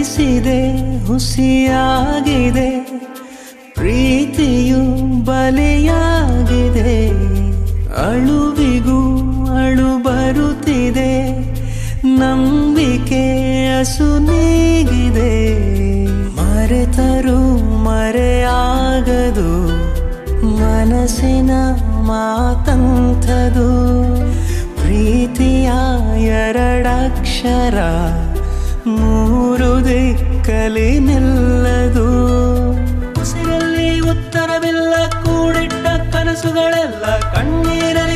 ಅಳಿಸಿದೆ ಹುಸಿಯಾಗಿದೆ ಪ್ರೀತಿಯು ಬಲಿಯಾಗಿದೆ ಅಳುವಿಗೂ ಅಳು ಬರುತ್ತಿದೆ ನಂಬಿಕೆ ಅಸುನೀಗಿದೆ ಮರೆತರು ಮರೆಯಾಗದು ಮನಸ್ಸಿನ ಮಾತಂಥದು ಪ್ರೀತಿಯ ಎರಡಕ್ಷರ ಮೂರು ದಿಕ್ಕಲಿ ನಿಲ್ಲದು ಉಸಿರಲ್ಲಿ ಉತ್ತರವಿಲ್ಲ ಕೂಡಿಟ್ಟ ಕನಸುಗಳೆಲ್ಲ ಕಣ್ಣೀರಲ್ಲಿ